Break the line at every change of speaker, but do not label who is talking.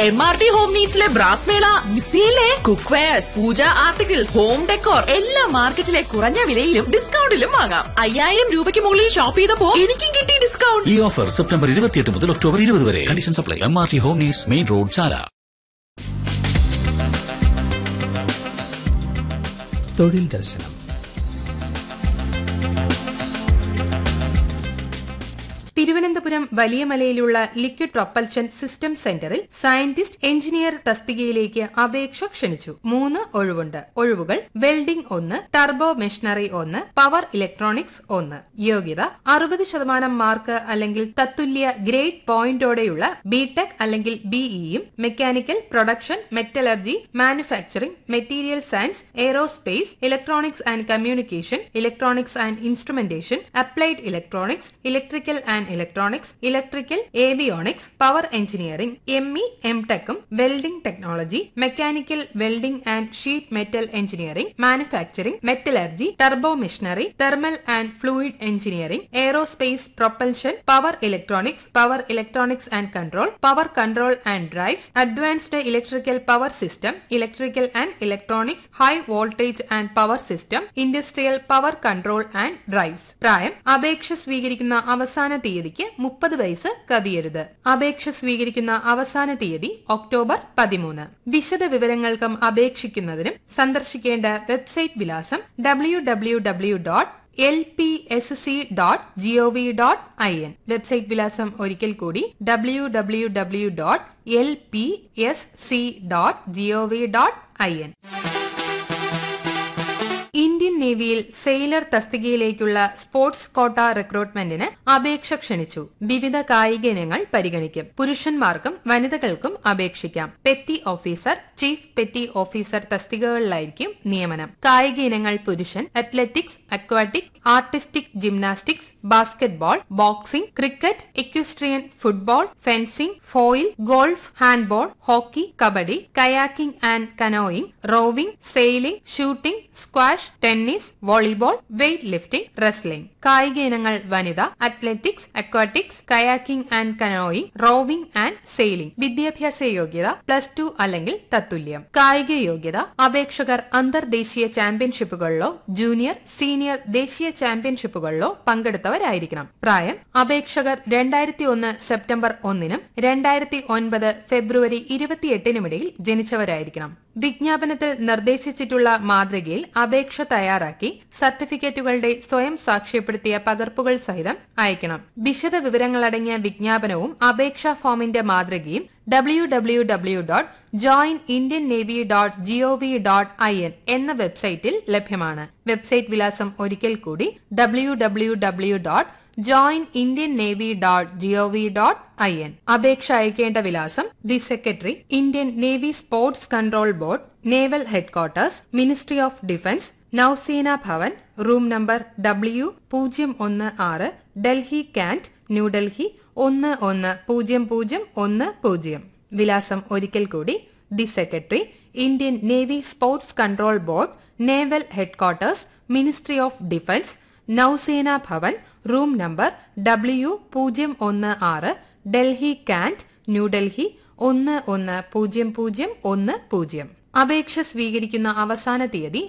M R T home നീഡ്സിലെ brass mela മിസ്സിയിലെ cook wares puja articles home decor എല്ലാ മാർക്കറ്റിലെ കുറഞ്ഞ വിലയിലും ഡിസ്കൗണ്ടിലും വാങ്ങാം അയ്യായിരം രൂപയ്ക്ക് മുകളിൽ ഷോപ്പ് ചെയ്തപ്പോ എനിക്കും കിട്ടി ഡിസ്കൗണ്ട്
ഈ ഓഫർ സെപ്റ്റംബർ ഇരുപത്തിയെട്ട് മുതൽ ഒക്ടോബർ ഇരുപത് വരെ condition supply M R T home needs main road Chala
തൊഴിൽ ദർശനം
തിരുവനന്തപുരം വലിയമലയിലുള്ള ലിക്വിഡ് പ്രൊപ്പൽഷൻ സിസ്റ്റം സെന്ററിൽ സയന്റിസ്റ്റ് എഞ്ചിനീയർ തസ്തികയിലേക്ക് അപേക്ഷ ക്ഷണിച്ചു മൂന്ന് ഒഴിവുണ്ട് ഒഴിവുകൾ വെൽഡിംഗ് ഒന്ന് ടർബോ മെഷീനറി ഒന്ന് പവർ ഇലക്ട്രോണിക്സ് ഒന്ന് യോഗ്യത അറുപത് ശതമാനം മാർക്ക് അല്ലെങ്കിൽ തത്തുല്യ ഗ്രേഡ് പോയിന്റോടെയുള്ള ബിടെക് അല്ലെങ്കിൽ ബിഇയും mechanical production metallurgy manufacturing material science aerospace electronics and communication electronics and instrumentation applied electronics electrical and electronics electrical avionics power engineering M E M ടെക്കും welding technology mechanical welding and sheet metal engineering manufacturing metallurgy turbo machinery thermal and fluid engineering aerospace propulsion power electronics power electronics and control power control and drives advanced electrical power system electrical and electronics high voltage and power system industrial power control and drives പ്രായം അപേക്ഷ സ്വീകരിക്കുന്ന അവസാന തീയതിക്ക് മുപ്പത് വയസ്സ് കവിയരുത് അപേക്ഷ സ്വീകരിക്കുന്ന അവസാന തീയതി ഒക്ടോബർ പതിമൂന്ന് വിശദ വിവരങ്ങൾക്കും അപേക്ഷിക്കുന്നതിനും സന്ദർശിക്കേണ്ട വെബ്സൈറ്റ് വിലാസം W W W dot L P S C dot G O V dot I N website വിലാസം ഒരിക്കൽ കൂടി W W W dot L P S C dot G O V dot I N Indian നേവിയിൽ സെയിലർ തസ്തികയിലേക്കുള്ള സ്പോർട്സ് കോട്ട റിക്രൂട്ട്മെന്റിന് അപേക്ഷ ക്ഷണിച്ചു വിവിധ കായിക ഇനങ്ങൾ പരിഗണിക്കും പുരുഷന്മാർക്കും വനിതകൾക്കും അപേക്ഷിക്കാം petty officer chief petty officer തസ്തികകളിലായിരിക്കും നിയമനം കായിക ഇനങ്ങൾ പുരുഷൻ athletics aquatic artistic gymnastics basketball boxing cricket equestrian football fencing foil golf handball hockey kabaddi kayaking and canoeing rowing sailing shooting squash tennis volleyball weight lifting wrestling കായിക ഇനങ്ങൾ വനിത athletics aquatics kayaking and canoeing rowing and sailing വിദ്യാഭ്യാസ യോഗ്യത plus two അല്ലെങ്കിൽ തത്തുല്യം കായിക യോഗ്യത അപേക്ഷകർ അന്തർദേശീയ ചാമ്പ്യൻഷിപ്പുകളിലോ ജൂനിയർ സീനിയർ ദേശീയ ചാമ്പ്യൻഷിപ്പുകളിലോ പങ്കെടുത്തവരായിരിക്കണം പ്രായം അപേക്ഷകർ രണ്ടായിരത്തി ഒന്ന് സെപ്റ്റംബർ ഒന്നിനും രണ്ടായിരത്തി ഒൻപത് ഫെബ്രുവരി ഇരുപത്തിയെട്ടിനുമിടയിൽ ജനിച്ചവരായിരിക്കണം വിജ്ഞാപനത്തിൽ നിർദ്ദേശിച്ചിട്ടുള്ള മാതൃകയിൽ അപേക്ഷ തയ്യാറാക്കി സർട്ടിഫിക്കറ്റുകളുടെ സ്വയം സാക്ഷ്യപ്പെടുത്തിയ പകർപ്പുകൾ സഹിതം അയക്കണം വിശദ വിവരങ്ങളടങ്ങിയ വിജ്ഞാപനവും അപേക്ഷാ ഫോമിന്റെ മാതൃകയും W W W dot join Indian Navy dot G O V dot I N എന്ന വെബ്സൈറ്റിൽ ലഭ്യമാണ് വെബ്സൈറ്റ് വിലാസം ഒരിക്കൽ കൂടി W W W dot join Indian Navy dot G O V dot I N അപേക്ഷ അയക്കേണ്ട വിലാസം the Secretary Indian Navy Sports Control Board Naval Headquarters Ministry of Defence Nausena Bhavan room number W പൂജ്യം ഒന്ന് ആറ് ഡൽഹി കാന്റ് ന്യൂഡൽഹി ഒന്ന് ഒന്ന് പൂജ്യം പൂജ്യം ഒന്ന് പൂജ്യം വിലാസം ഒരിക്കൽ കൂടി the Secretary Indian Navy Sports Control Board Naval Headquarters Ministry of Defence Nausena Bhavan room number W പൂജ്യം ഒന്ന് ആറ് ഡൽഹി കാന്റ് ന്യൂഡൽഹി ഒന്ന് ഒന്ന് പൂജ്യം പൂജ്യം ഒന്ന് പൂജ്യം അപേക്ഷ സ്വീകരിക്കുന്ന അവസാന തീയതി